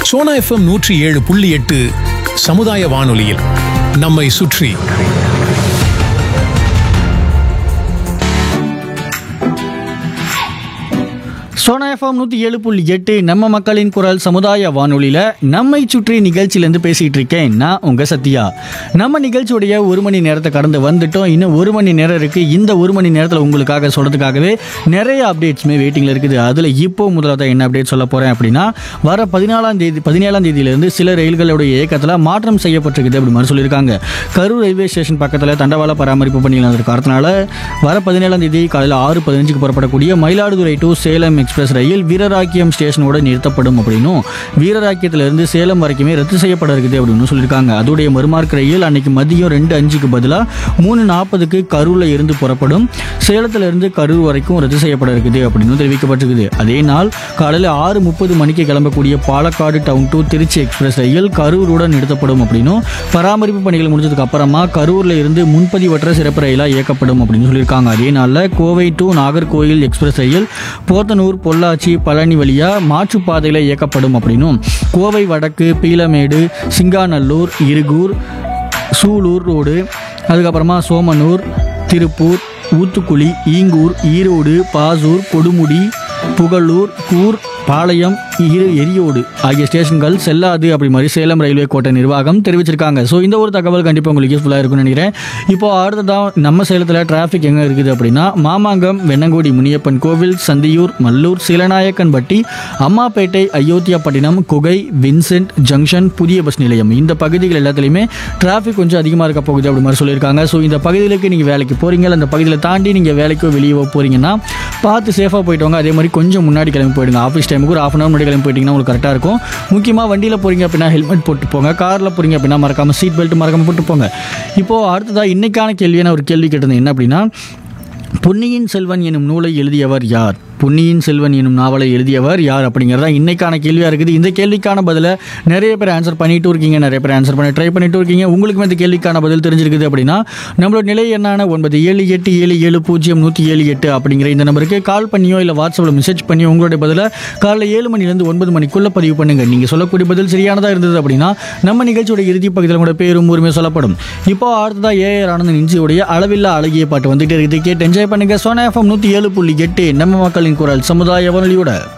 Sona FM நூற்றி ஏழு புள்ளி எட்டு சமுதாய வானொலியில் நம்மை சுற்றி சோனா எஃப்எம் நூற்றி ஏழு புள்ளி எட்டு நம்ம மக்களின் குரல் சமுதாய வானொலியில் நம்மை சுற்றி நிகழ்ச்சியிலேருந்து பேசிகிட்டு இருக்கேன் நான் உங்கள் சத்யா நம்ம நிகழ்ச்சியுடைய ஒரு மணி நேரத்தை கடந்து வந்துட்டோம் இன்னும் ஒரு மணி நேரம் இருக்குது இந்த ஒரு மணி நேரத்தில் உங்களுக்காக சொல்கிறதுக்காகவே நிறைய அப்டேட்ஸுமே வெயிட்டிங்கில் இருக்குது அதில் இப்போ முதலாவது என்ன அப்டேட் சொல்ல போகிறேன் அப்படின்னா வர பதினாலாம் தேதி பதினேழாம் தேதியிலேருந்து சில ரயில்களுடைய இயக்கத்தில் மாற்றம் செய்யப்பட்டிருக்குது அப்படி மாதிரி சொல்லியிருக்காங்க கரூர் ரயில்வே ஸ்டேஷன் பக்கத்தில் தண்டவாள பராமரிப்பு பணிகள் நடந்திருக்கு காரணத்தினால வர பதினேழாம் தேதி காலையில் ஆறு பதினஞ்சுக்கு புறப்படக்கூடிய மயிலாடுதுறை டு சேலம் எக்ஸ்பிரஸ் ரயில் வீரராக்கியம் ஸ்டேஷனோட நிறுத்தப்படும் அப்படின்னும் வீரராக்கியத்திலிருந்து சேலம் வரைக்குமே ரத்து செய்யப்பட இருக்குது அப்படின்னு சொல்லியிருக்காங்க அதோடைய மறுமார்க் ரயில் அன்னைக்கு மதியம் ரெண்டு அஞ்சுக்கு பதிலாக மூணு நாற்பதுக்கு கரூரில் இருந்து புறப்படும் சேலத்திலிருந்து கரூர் வரைக்கும் ரத்து செய்யப்பட இருக்குது அப்படின்னு தெரிவிக்கப்பட்டிருக்குது அதே நாள் காலையில் ஆறு முப்பது மணிக்கு கிளம்பக்கூடிய Palakkad town to Trichy express ரயில் கரூருடன் நிறுத்தப்படும் அப்படின்னும் பராமரிப்பு பணிகள் முடிஞ்சதுக்கு அப்புறமா கரூரில் இருந்து முன்பதிவற்ற சிறப்பு ரயிலாக இயக்கப்படும் அப்படின்னு சொல்லியிருக்காங்க அதே நாளில் கோவை டு நாகர்கோயில் எக்ஸ்பிரஸ் ரயில் போத்தனூர் பொள்ளாச்சி பழனி வழியாக மாற்றுப்பாதையில் இயக்கப்படும் அப்படின்னும் கோவை வடக்கு பீலமேடு சிங்காநல்லூர் இருகூர் சூலூர் ரோடு அதுக்கப்புறமா சோமனூர் திருப்பூர் ஊத்துக்குளி ஈங்கூர் ஈரோடு பாசூர் கொடுமுடி புகழூர் கூர் பாளையம் இரு எரியோடு ஆகிய ஸ்டேஷன்கள் செல்லாது அப்படி மாதிரி சேலம் ரயில்வே கோட்டை நிர்வாகம் தெரிவிச்சிருக்காங்க ஸோ இந்த ஒரு தகவல் கண்டிப்பாக உங்களுக்கு யூஸ்ஃபுல்லாக இருக்கும்னு நினைக்கிறேன் இப்போ அடுத்ததான் நம்ம சேலத்தில் டிராஃபிக் எங்கே இருக்குது அப்படின்னா மாமாங்கம் வெண்ணங்குடி முனியப்பன் கோவில் சந்தியூர் மல்லூர் சீலநாயக்கன்பட்டி அம்மாப்பேட்டை அயோத்தியாப்பட்டினம் குகை வின்சென்ட் ஜங்ஷன் புதிய பஸ் நிலையம் இந்த பகுதிகள் எல்லாத்துலேயுமே டிராஃபிக் கொஞ்சம் அதிகமாக இருக்க போகுது அப்படி மாதிரி சொல்லியிருக்காங்க ஸோ இந்த பகுதிகளுக்கு நீங்கள் வேலைக்கு போகிறீங்க அந்த பகுதியில் தாண்டி நீங்கள் வேலைக்கோ வெளியே போகிறீங்கன்னா பார்த்து சேஃபாக போயிட்டு வாங்க அதே மாதிரி கொஞ்சம் முன்னாடி கிளம்பி போயிடுங்க ஆஃபீஸ் டைமுக்கு ஒரு ஆஃப் அன் அவர் முன்னாடி கிளம்பி போயிட்டீங்கன்னா உங்களுக்கு கரெக்டாக இருக்கும் முக்கியமாக வண்டியில் போகிறீங்க அப்படின்னா ஹெல்மெட் போட்டு போங்க காரில் போகிறீங்க அப்படின்னா மறக்காமல் சீட் பெல்ட் மறக்காமல் போட்டு போங்க இப்போது அடுத்ததாக இன்னைக்கான கேள்வியான ஒரு கேள்வி கேட்டிருந்தேன் என்ன அப்படின்னா பொன்னியின் செல்வன் எனும் நூலை எழுதியவர் யார் பொன்னியின் செல்வன் எனும் நாவலை எழுதியவர் யார் அப்படிங்கிறதா இன்னைக்கான கேள்வியாக இருக்குது இந்த கேள்விக்கான பதிலை நிறைய பேர் ஆன்சர் பண்ணிட்டு இருக்கீங்க நிறைய பேர் ஆன்சர் பண்ணி ட்ரை பண்ணிட்டு இருக்கீங்க உங்களுக்கும் இந்த கேள்விக்கான பதில் தெரிஞ்சிருக்குது அப்படின்னா நம்மளோட நிலை என்னான ஒன்பது ஏழு எட்டு ஏழு ஏழு பூஜ்ஜியம் நூற்றி ஏழு எட்டு அப்படிங்கிற இந்த நம்பருக்கு கால் பண்ணியோ இல்லை வாட்ஸ்அப்பில் மெசேஜ் பண்ணியோ உங்களுடைய பதிலை காலைல ஏழு மணிலேருந்து ஒன்பது மணிக்குள்ளே பதிவு பண்ணுங்க நீங்கள் சொல்லக்கூடிய பதில் சரியானதாக இருந்தது அப்படின்னா நம்ம நிகழ்ச்சியோட இறுதி பகுதியில் கூட பேரும் ஊருமே சொல்லப்படும் இப்போ அடுத்ததா ஏஆர் ஆனந்தன் இன்சியோடைய அளவில்லா அழகிய பாட்டு வந்துட்டு இருக்குது கேட்டு என்ஜாய் பண்ணுங்க சோனா எஃப்எம் நூற்றி ஏழு புள்ளி எட்டு நம்ம மக்களின் குரல் சமுதாய வானொலியோட